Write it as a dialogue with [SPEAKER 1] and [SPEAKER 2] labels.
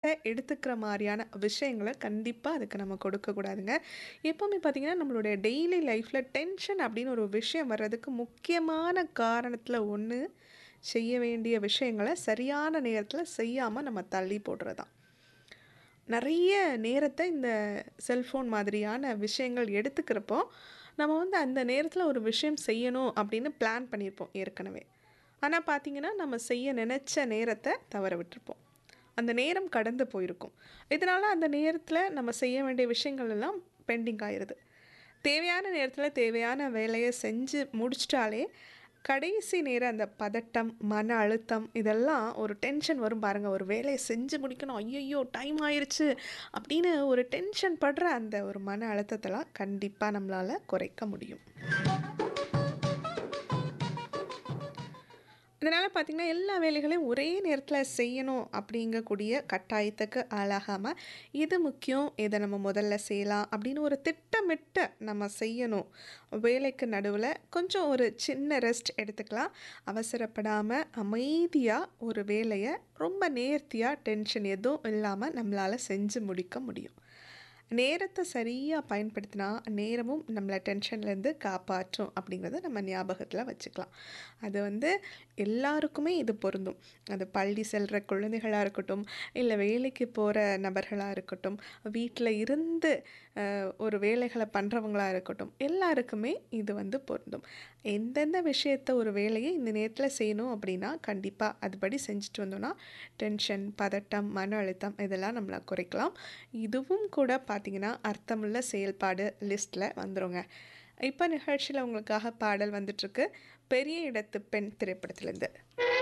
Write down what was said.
[SPEAKER 1] நேரத்தை எடுத்துக்கிற மாதிரியான விஷயங்கள கண்டிப்பா அதுக்கு நம்ம கொடுக்கக்கூடாதுங்க. எப்பவுமே பார்த்தீங்கன்னா, நம்மளுடைய டெய்லி லைஃப்ல டென்ஷன் அப்படின்னு ஒரு விஷயம் வர்றதுக்கு முக்கியமான காரணத்துல ஒண்ணு, செய்ய வேண்டிய விஷயங்கள சரியான நேரத்துல செய்யாம நம்ம தள்ளி போடுறது தான். நெறைய நேரத்த இந்த செல்ஃபோன் மாதிரியான விஷயங்கள் எடுத்துக்கிறப்போ, நம்ம வந்து அந்த நேரத்துல ஒரு விஷயம் செய்யணும் அப்படின்னு பிளான் பண்ணியிருப்போம் ஏற்கனவே. ஆனா பார்த்தீங்கன்னா, நம்ம செய்ய நெனச்ச நேரத்த தவற விட்டுருப்போம். அந்த நேரம் கடந்து போயிருக்கும். இதனால அந்த நேரத்துல நம்ம செய்ய வேண்டிய விஷயங்கள் எல்லாம் பெண்டிங் ஆயிருது. தேவையான நேரத்துல தேவையான வேலைய செஞ்சு முடிச்சுட்டாலே, கடைசி நேரம் அந்த பதட்டம், மன அழுத்தம் இதெல்லாம் ஒரு டென்ஷன் வரும் பாருங்க. ஒரு வேலைய செஞ்சு முடிக்கணும். ஐய்யய்யோ! டைம் ஆயிருச்சு அப்படின்னு ஒரு டென்ஷன் படுற அந்த ஒரு மன அழுத்தத்தலாம் கண்டிப்பா நம்மளால குறைக்க முடியும். இதனால பார்த்தீங்கன்னா, எல்லா வேலைகளையும் ஒரே நேரத்துல செய்யணும் அப்படிங்கக்கூடிய கட்டாயத்துக்கு ஆளாகாம, இது முக்கியம், இத நம்ம முதல்ல செய்யலாம் அப்படின்னு ஒரு திட்டமிட்டு நம்ம செய்யணும். வேலைக்கு நடுவுல கொஞ்சம் ஒரு சின்ன ரெஸ்ட் எடுத்துக்கலாம். அவசரப்படாம அமைதியா ஒரு வேலைய ரொம்ப நேர்த்தியா டென்ஷன் எதுவும் இல்லாம நம்மளால செஞ்சு முடிக்க முடியும். நேரத்த சரியா பயன்படுத்தினா, நேரமும் நம்மள டென்ஷன்லேருந்து காப்பாற்றும் அப்படிங்கிறத நம்ம ஞாபகத்துல வச்சுக்கலாம். அது வந்து எல்லாருக்குமே இது பொருந்தும். அது பள்ளி செல்ற குழந்தைகளா இருக்கட்டும், இல்ல வேலைக்கு போற நபர்களா இருக்கட்டும், வீட்ல இருந்து அ ஒரு வேலைகள பண்றவங்களா இருக்கட்டும், எல்லாருக்குமே இது வந்து பொருந்தும். எந்தெந்த விஷயத்த ஒரு வேலைய இந்த நேரத்துல செய்யணும் அப்படின்னா, கண்டிப்பா அதுபடி செஞ்சுட்டு வந்தோம்னா, டென்ஷன், பதட்டம், மன அழுத்தம் இதெல்லாம் நம்மள குறைக்கலாம். இதுவும் கூட பார்த்தீங்கன்னா, அர்த்தமுள்ள செயல்பாடு லிஸ்ட்ல வந்துருங்க. இப்ப நிகழ்ச்சியில உங்களுக்காக பாடல் வந்துட்டுருக்கு. பெரிய இடத்து பெண் திரைப்படத்திலேருந்து.